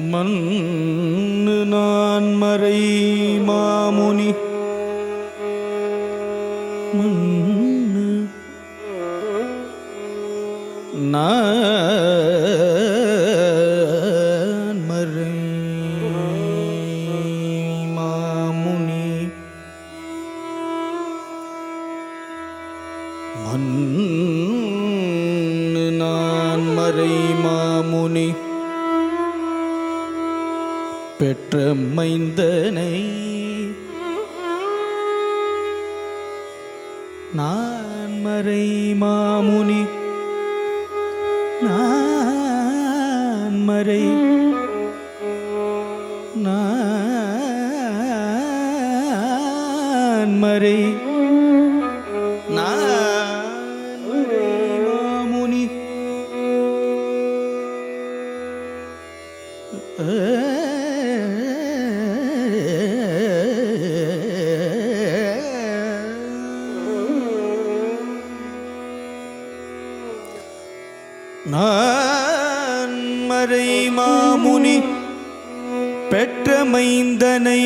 மண்ணு நான் மறை மாமுனி மண்ணு நான் மறை மாமுனி மண்ணு நான் மறை மாமுனி பெற்ற மைந்தனை நான் மறை மாமுனி நான் மறை நான் மறை நான் மறை மாமுனி நான் மறை மாமுனி பெற்ற மைந்தனை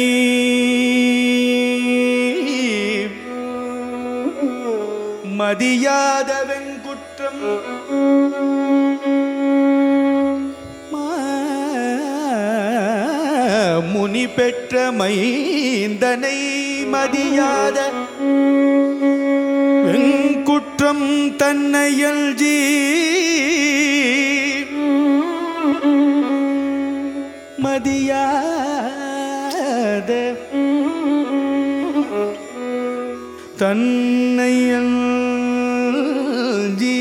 மதியாத வெங்குற்றம் முனி பெற்ற மைந்தனை மதியாத வெங்குற்றம் தன்னையல் ஜீ மதியாத தன்னையல் ஜீ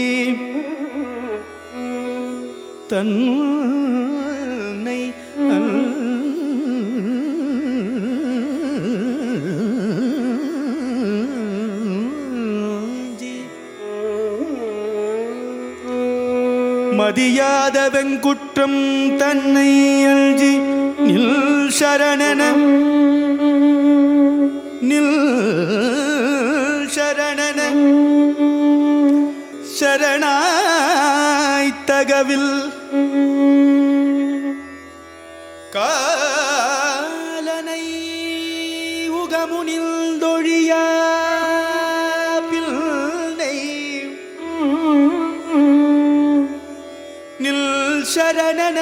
தன்னை அஞ்சி மதியாத வெங்குற்றம் தன்னை அல்ஜி நில் சரணன நில் சரணன சரணாய் தகவில் காலனை உகமுனில் தொழியா பிள்ளை நில் சரணன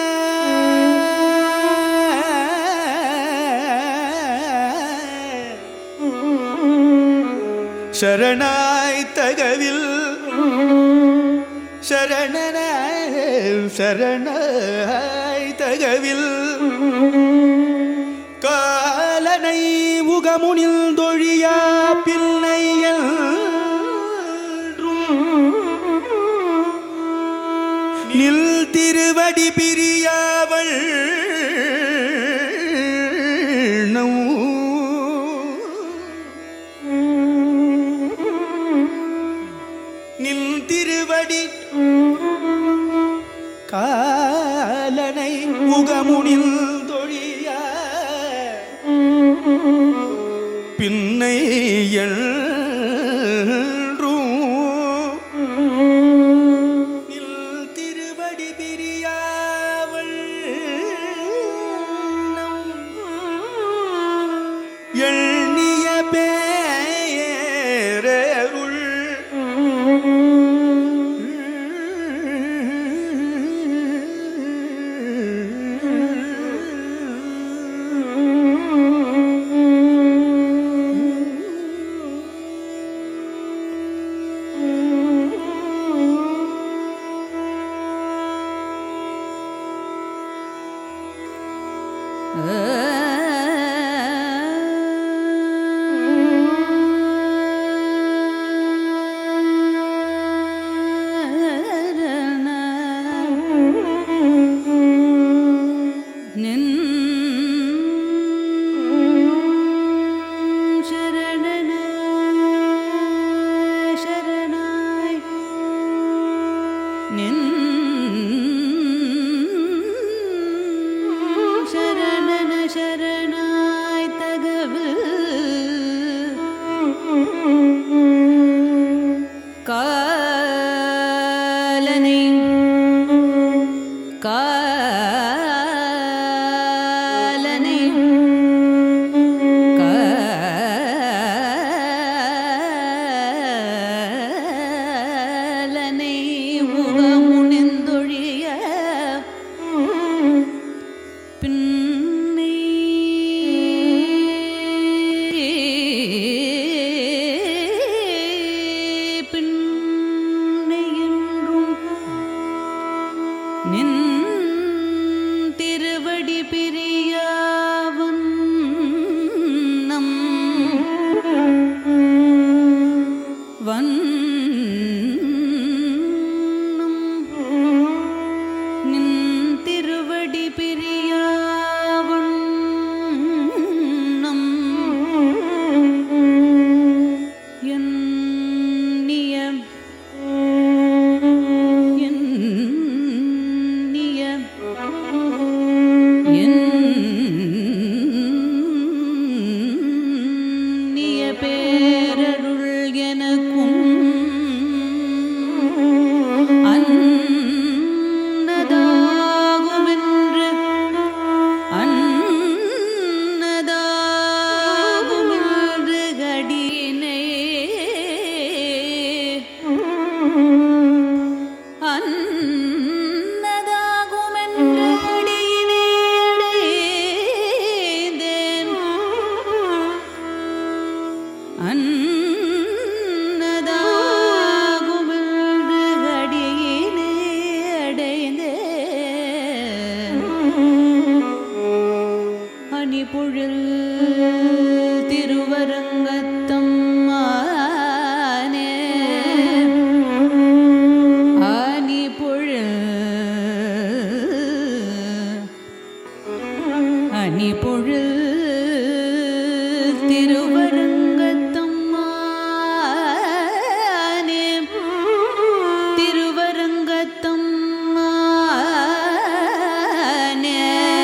சரணாய் தகவில் சரணன சரணாய் தகவில் காலனை உகமுனில் தொழியா பிள்ளையல் நில் திருவடி பிரியாவள் நில் திருவடி காலனை முகமுனில் தொழிய பின்னை நில் திருவடி பிரியாவள் எண்ணிய பேரருள் வண்ணம் நின் திருவடி பிரியாவண்ணம் எண்ணிய எண்ணிய எண்ணிய பேரருள் எனக்கும் அன்னதாகுமென்று அன்னதாகுமென்று கடினே அன்னதாகுமென்று அடியினே அடைந்தேன் அன்னதாகுமென்று அடியினே அடைந்தேன் அணிபொழில் திருவரங்கத்தம் ஆனே அணிபொழில் அணிபொழில் திருவரங்கத்தம் ஆனே திருவரங்கத்தம் ஆனே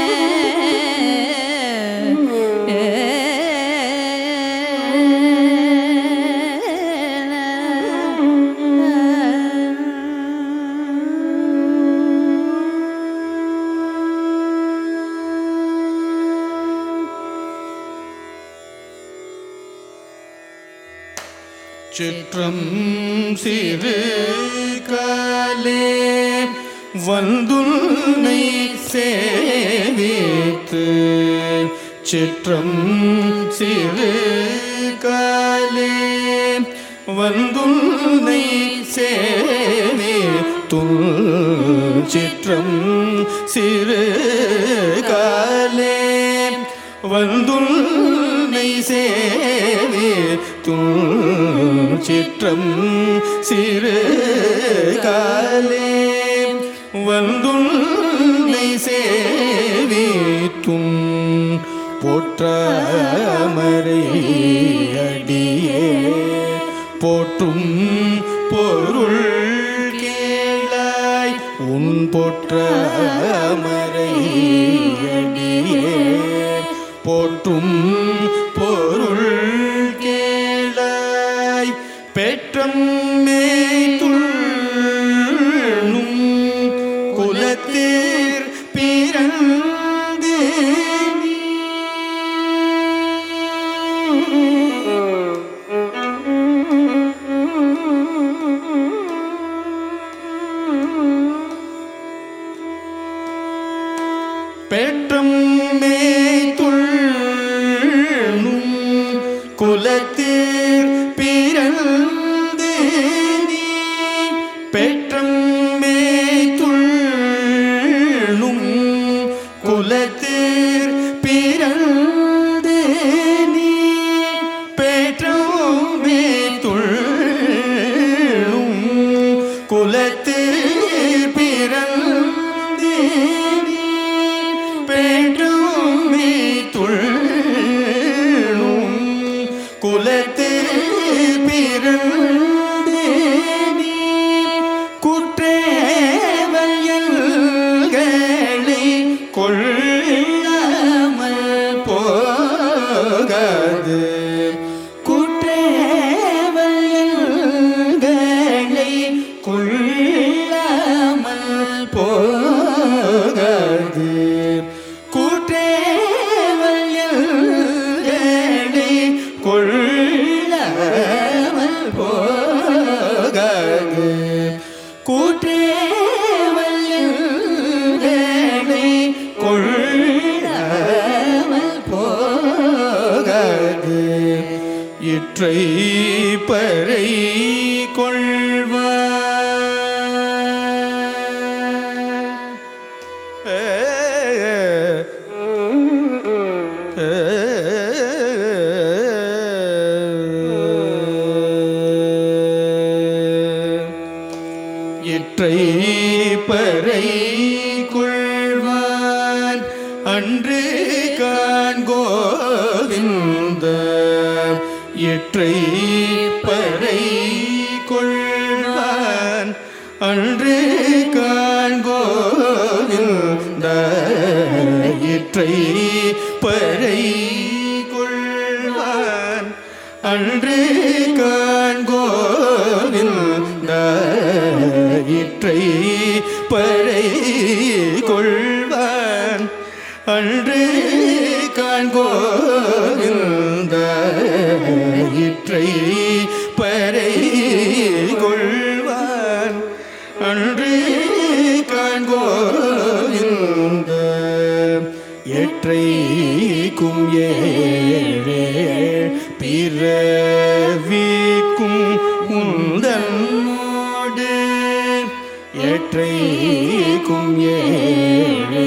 சிற்றம் சிறு காலே வந்துன்னை சேவித்து சிற்றம் சிறு காலே வந்துன்னை சேவி துள் சிற்றம் சிறு காலே வந்துன்னை சேவி துள் சிற்றம் சிறு காலே வந்துன்னை சேவி தும் போற்றாமரை அடியே போற்றும் பொருள் கேளாய் உன் போற்றாமரை அடியே போற்றும் பொருள் கேளாய் பெற்றம் மேய்த்துள்ளும் குலத்தீர் பிறந்தே நீ. பெற்றம் மேய்த்துள்ளும் குலத்தீர் பிறந்து நீ பெற்றம் மேய்த்துள்ளும் குலத்தீர் பிறந்து நீ பெற்றம் மேய்த்துள்ளும் குலத்தீர் பிறந்து நீ பெற்றுமே துள்ளும் குலத்து பிறந்தே நீ குற்றேவல்களை கொள்ளாமல் போகாது குற்றேவல்களை கொள்ளாமல் போகாது குற்றேவல்களை கொள்ளாமல் போகாது குற்றேவல்களை கொள்ளாமல் போகாது இற்றை பறை கொள்வார் இற்றை பறை கொள்வான் அன்று காண்கோவிந்த இற்றை பறை கொள்வான் அன்று காண்கோவிந்த இற்றை பறை கொள்வான் அன்று காண்கோவிந்த இற்றை பறை கொள்வான் அன்று காண்கோவிந்த இற்றை பறை கொள்வான் அன்று காண்கோவிந்த எற்றைக்கும் ஏழே பிறவிக்கும் உந்தன்னோடு எற்றைக்கும் ஏழே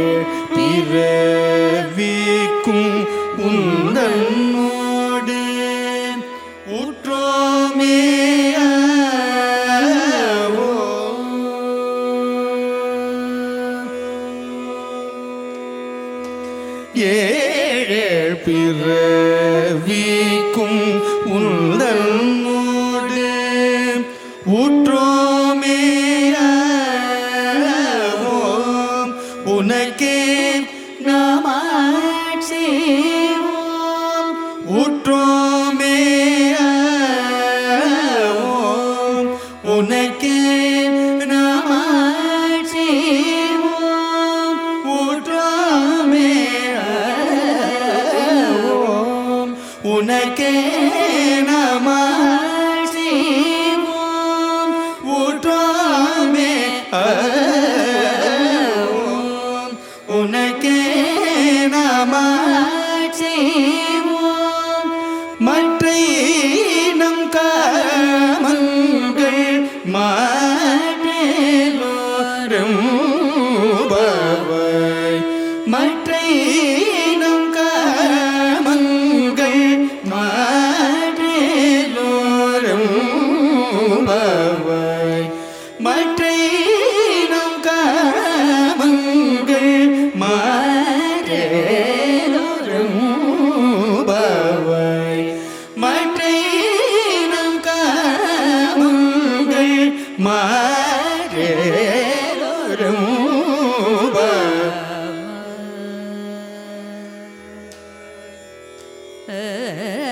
பிறவிக்கும் உந்தன்னோடு உற்றோமே ஏழ் பிறவிக்கும் உந்தன்னோடு ஊற்றோமே உனக்கே நாமாட்சேவோம் ஊற்றோமே உனக்கே நாமாட்சேவோம் ஊற்றோமே உனக்கே நாமாட்சேவோம் ஊற்றோமே உனக்கே நாமாட்சேவோம் மற்ற நம் காமங்கள் மாற்றலோரும் பவை மற்ற நம் காமங்கள் மாற்றலோரும் பவை மற்ற நம் காமங்கள் மாற்றலோரும் பவை மற்ற நம் காமங்கள் மாற்றலோரும் பவை ஆ